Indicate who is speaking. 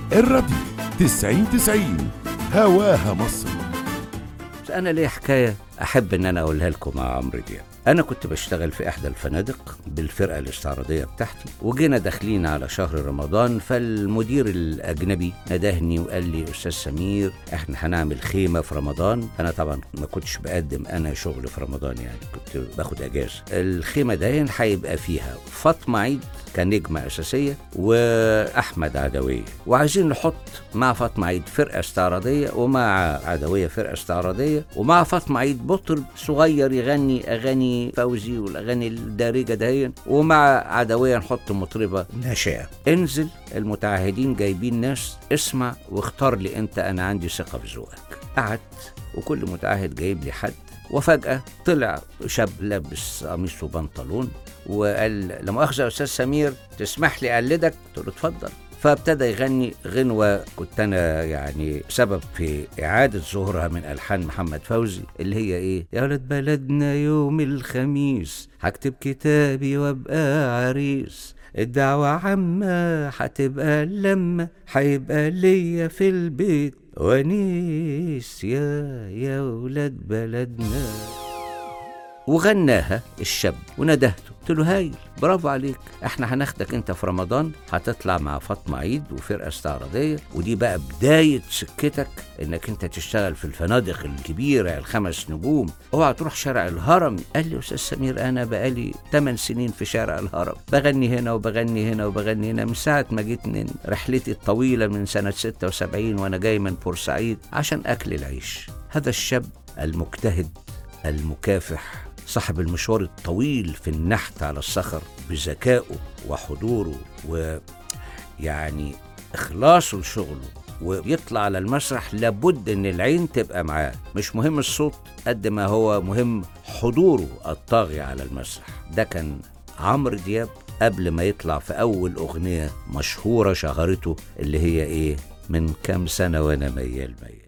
Speaker 1: الراديو تسعين تسعين هواها مصر
Speaker 2: بس انا ليه حكايه احب ان انا اقولها لكم مع عمرو دياب انا كنت بشتغل في احدى الفنادق بالفرقه الاستعراضيه بتاعتي وجينا داخلين على شهر رمضان فالمدير الاجنبي ندهني وقال لي استاذ سمير احنا هنعمل خيمه في رمضان انا طبعا ما كنتش بقدم انا شغل في رمضان يعني كنت باخد اجازه الخيمه دي هيبقى فيها فاطمه عيد كنجمة أساسية وأحمد عدوية وعايزين نحط مع فاطمة عيد فرقة استعراضية ومع عدوية فرقة استعراضية ومع فاطمة عيد مطرب صغير يغني أغاني فوزي والأغاني الدارجة دهين ومع عدوية نحط مطربة ناشئة انزل المتعهدين جايبين ناس اسمع واختار لي أنت أنا عندي ثقة في ذوقك قعدت وكل متعهد جايب لي حد وفجأة طلع شاب لابس قميص وبنطلون وقال لا مؤاخذة يا أستاذ سمير تسمح لي أقلدك؟ قلت له اتفضل فابتدى يغني غنوة كنت أنا يعني سبب في إعادة ظهورها من ألحان محمد فوزي اللي هي إيه؟ يا ولد بلدنا يوم الخميس هكتب كتابي وأبقى عريس الدعوة عامة هتبقى لما هيبقى ليا في البيت ونيس يا يا ولاد بلدنا وغناها الشاب وندهته قلت له هايل برافو عليك احنا هناخدك انت في رمضان هتطلع مع فاطمه عيد وفرقه استعراضيه ودي بقى بدايه سكتك انك انت تشتغل في الفنادق الكبيره الخمس نجوم اوعى تروح شارع الهرم قال لي استاذ سمير انا بقالي 8 سنين في شارع الهرم بغني هنا وبغني هنا وبغني هنا من ساعه ما جيت من رحلتي الطويله من سنه 76 وانا جاي من بورسعيد عشان اكل العيش هذا الشاب المجتهد المكافح صاحب المشوار الطويل في النحت على الصخر بذكائه وحضوره ويعني إخلاصه لشغله ويطلع على المسرح لابد ان العين تبقى معاه مش مهم الصوت قد ما هو مهم حضوره الطاغي على المسرح ده كان عمرو دياب قبل ما يطلع في اول اغنيه مشهوره شهرته اللي هي ايه من كام سنه وانا ميال ميال